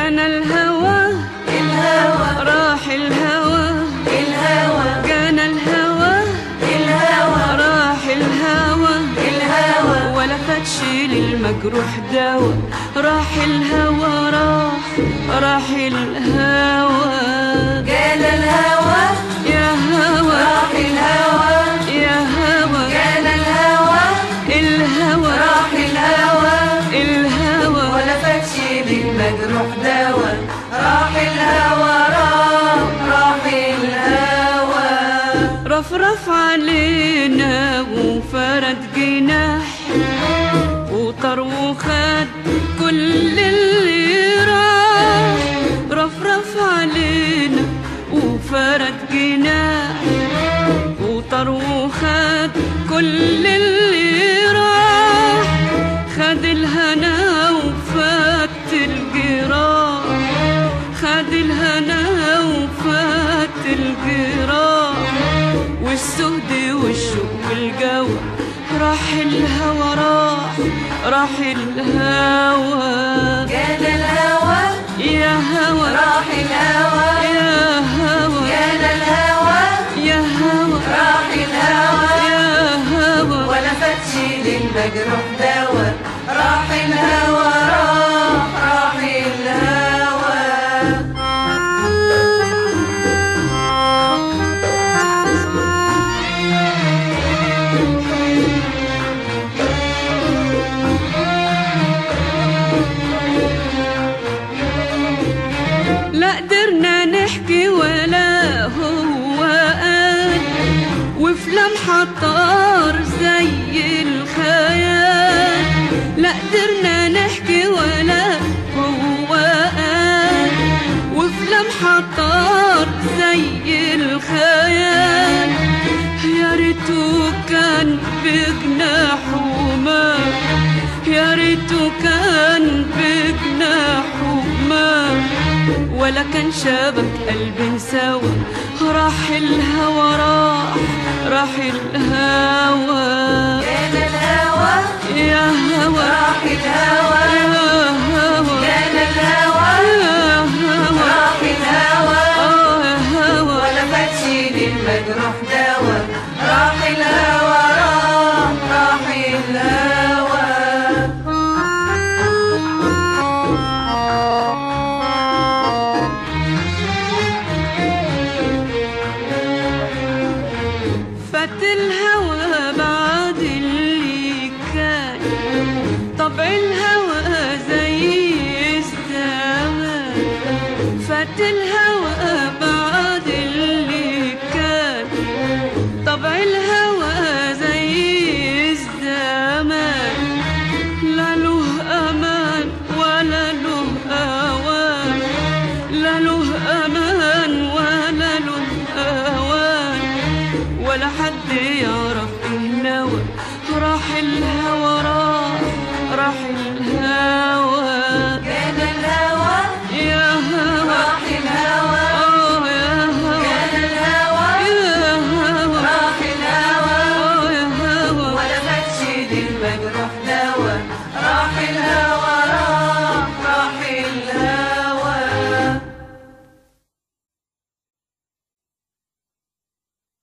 جانا الهوى الهوى راح الهوى الهوى جانا الهوى الهوى راح الهوى الهوى ولا فتش للمجروح دوا راح الهوى راح راح الهوى جانا الهوى يا هوى راح الهوى يا هوى جانا الهوى الهوى راح الهوى الهوى ولا فتش للمجروح دوا راح الهوى راح راح الهوى رفرف علينا وفرد جناح وطر وخد كل اللي راح رفرف علينا وفرد جناح وطر وخد كل اللي راح خد الهنا وفات الجراح خد الهنا وفات الجراح والسهد والشوق والجو راح الهوى راح راح الهوى جانا الهوى يا هوى راح الهوى يا هوى جانا الهوى يا هوى راح الهوى يا هوى ولا فتش للمجروح دوا راح الهوى راح راح الهوى لا قدرنا نحكي ولا هو قال وفي لمحة طار زي الخيال لا قدرنا نحكي ولا هو قال وفي لمحة طار زي الخيال يا ريته كان بجناحه ما يا ريته كان بجناحه ما ولا كان شبك قلب سوا راح الهوى راح راح الهوى جانا الهوى يا هوى راح الهوى يا هوى جانا الهوى يا هوى راح الهوى آه يا هوى ولا فتش للمجروح دوا راح الهوى راح راح الهوى فات الهوى بعد اللي كان طبع الهوى زي الزمان فات الهوى بعد اللي كان طبع الهوى زي الزمان لا له امان ولا له اوان لا له امان ولا له اوان ولا حد يعرف ايه نوى راح الهوى راح راح الهوى جانا الهوى يا هوى راح الهوى اه يا هوى جانا الهوى يا هوى راح الهوى اه يا هوى ولا فتش للمجروح دوا راح الهوى